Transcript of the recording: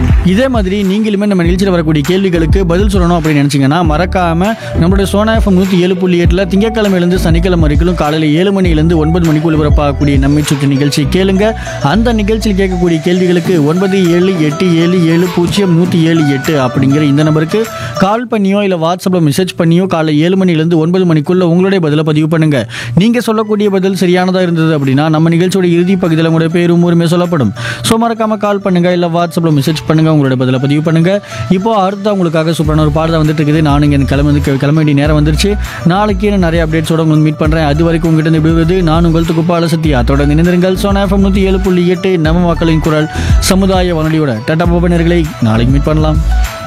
இதே மாதிரி நீங்களுமே நம்ம நிகழ்ச்சியில் வரக்கூடிய கேள்விகளுக்கு பதில் சொல்லணும் அப்படின்னு நினச்சிங்கன்னா மறக்காம நம்மளுடைய சோனா எஃப்எம் நூற்றி ஏழு புள்ளி எட்டில் திங்கக்கிழமையிலேருந்து சனிக்கிழமை வரைக்கும் காலையில் ஏழு மணிலேருந்து ஒன்பது மணிக்கு ஒளிபரப்பாகக்கூடிய நம்மை சுற்றி நிகழ்ச்சி கேளுங்க அந்த நிகழ்ச்சியில் கேட்கக்கூடிய கேள்விகளுக்கு ஒன்பது ஏழு எட்டு ஏழு ஏழு பூஜ்ஜியம் நூற்றி ஏழு எட்டு அப்படிங்கிற இந்த நம்பருக்கு கால் பண்ணியோ இல்லை வாட்ஸ்அப்பில் மெசேஜ் பண்ணியோ காலை ஏழு மணிலேருந்து ஒன்பது மணிக்குள்ள உங்களுடைய பதிலை பதிவு பண்ணுங்க நீங்கள் சொல்லக்கூடிய பதில் சரியானதாக இருந்தது அப்படின்னா நம்ம நிகழ்ச்சியோட இறுதி பகுதியில் உங்களுடைய பேரும் ஊருமே சொல்லப்படும் ஸோ மறக்காம கால் பண்ணுங்க இல்லை வாட்ஸ்அப்பில் மெசேஜ் பண்ணுங்க உங்களோட பதிலை பதிவு பண்ணுங்க இப்போ அடுத்த உங்களுக்காக சூப்பரான ஒரு பாடல் வந்துட்டு இருக்குது நானும் இங்கே கிளம்பி வந்து கிளம்ப வேண்டிய நேரம் வந்துருச்சு நாளைக்கு நான் நிறைய அப்டேட்ஸோட உங்களுக்கு மீட் பண்ணுறேன் அது வரைக்கும் உங்ககிட்ட இருந்து விடுவது நான் உங்கள் துக்குப்பால சத்யா தொடர்ந்து இணைந்திருங்கள் சோனா எஃப்எம் நூற்றி ஏழு புள்ளி எட்டு நம்ம மக்களின் குரல் சமுதாய வானொலியோட டாட்டா போபனர்களை நாளைக்கு மீட் பண்ணலாம்